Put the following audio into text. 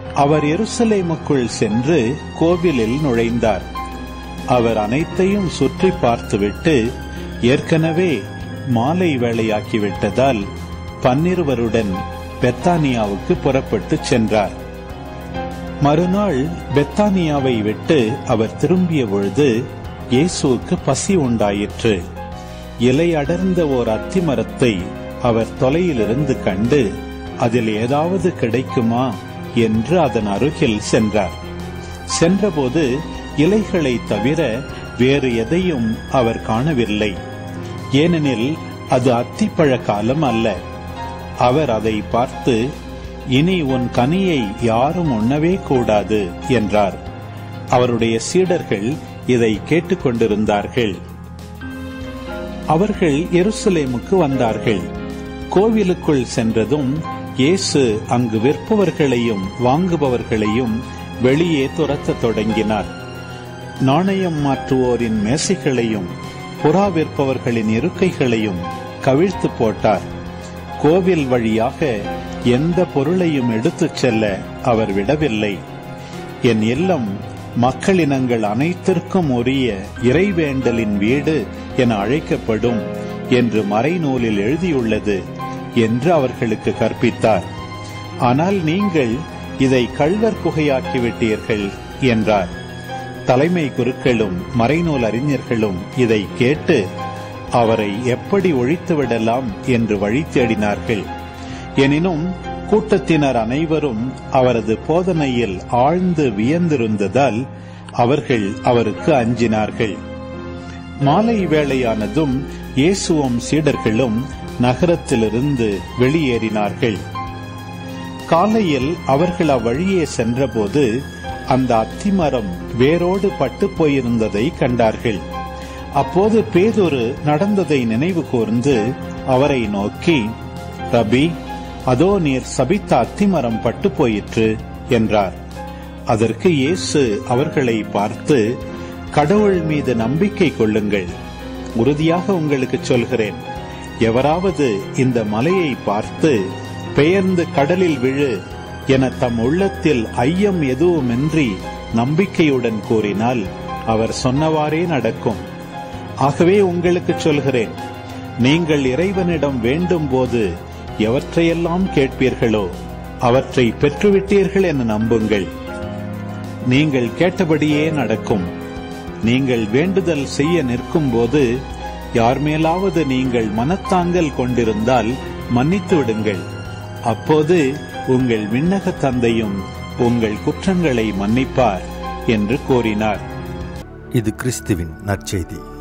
அவர் எருசலேமுக்குள் சென்று கோவிலில் நுழைந்தார் அவர் அனைத்தையும் சுற்றி பார்த்துவிட்டு ஏற்கனவே மாலை வேளையாக்கிவிட்டதால் பன்னிருவருடன் பெத்தானியாவுக்கு புறப்பட்டு சென்றார் மறுநாள் பெத்தானியாவை விட்டு அவர் திரும்பிய பொழுது இயேசுவுக்கு பசி உண்டாயிற்று இலை அடர்ந்த ஓர் அத்திமரத்தை அவர் தொலையிலிருந்து கண்டு அதில் ஏதாவது கிடைக்குமா என்று அதன் அருகில் சென்றார் சென்றபோது இலைகளை தவிர வேறு எதையும் அவர் காணவில்லை ஏனெனில் அது அத்திப்பழ காலம் அல்ல அவர் அதை பார்த்து இனி உன் கனியை யாரும் உண்ணவே கூடாது என்றார் அவருடைய சீடர்கள் இதை கேட்டுக்கொண்டிருந்தார்கள் அவர்கள் எருசலேமுக்கு வந்தார்கள் கோவிலுக்குள் சென்றதும் இயேசு அங்கு விற்பவர்களையும் வாங்குபவர்களையும் வெளியே துரத்தத் தொடங்கினார் நாணயம் மாற்றுவோரின் மேசைகளையும் புறா விற்பவர்களின் இருக்கைகளையும் கவிழ்த்து போட்டார் கோவில் வழியாக எந்த பொருளையும் எடுத்துச் செல்ல அவர் விடவில்லை என் இல்லம் மக்களினங்கள் அனைத்திற்கும் உரிய இறைவேண்டலின் வீடு என அழைக்கப்படும் என்று மறைநூலில் எழுதியுள்ளது என்று அவர்களுக்கு கற்பித்தார் ஆனால் நீங்கள் இதை கள்வர் குகையாக்கிவிட்டீர்கள் என்றார் தலைமை குருக்களும் மறைநூல் அறிஞர்களும் இதை கேட்டு அவரை எப்படி ஒழித்துவிடலாம் என்று வழி தேடினார்கள் எனினும் கூட்டத்தினர் அனைவரும் அவரது போதனையில் ஆழ்ந்து வியந்திருந்ததால் அவர்கள் அவருக்கு அஞ்சினார்கள் மாலை வேளையானதும் இயேசுவும் சீடர்களும் நகரத்திலிருந்து வெளியேறினார்கள் காலையில் அவர்கள் அவ்வழியே சென்றபோது அந்த அத்திமரம் வேரோடு பட்டு போயிருந்ததை கண்டார்கள் அப்போது பேதொரு நடந்ததை நினைவு கூர்ந்து அவரை நோக்கி ரபி அதோ நீர் சபித்த அத்திமரம் பட்டு போயிற்று என்றார் அதற்கு இயேசு அவர்களை பார்த்து கடவுள் மீது நம்பிக்கை கொள்ளுங்கள் உறுதியாக உங்களுக்கு சொல்கிறேன் எவராவது இந்த மலையை பார்த்து பெயர்ந்து கடலில் விழு என தம் உள்ளத்தில் ஐயம் எதுவுமின்றி நம்பிக்கையுடன் கூறினால் அவர் சொன்னவாறே நடக்கும் ஆகவே உங்களுக்கு சொல்கிறேன் நீங்கள் இறைவனிடம் வேண்டும் போது எவற்றையெல்லாம் கேட்பீர்களோ அவற்றை பெற்றுவிட்டீர்கள் என நம்புங்கள் நீங்கள் கேட்டபடியே நடக்கும் நீங்கள் வேண்டுதல் செய்ய நிற்கும் போது யார் மேலாவது நீங்கள் மனத்தாங்கல் கொண்டிருந்தால் மன்னித்து விடுங்கள் அப்போது உங்கள் விண்ணக தந்தையும் உங்கள் குற்றங்களை மன்னிப்பார் என்று கூறினார் இது கிறிஸ்துவின் நற்செய்தி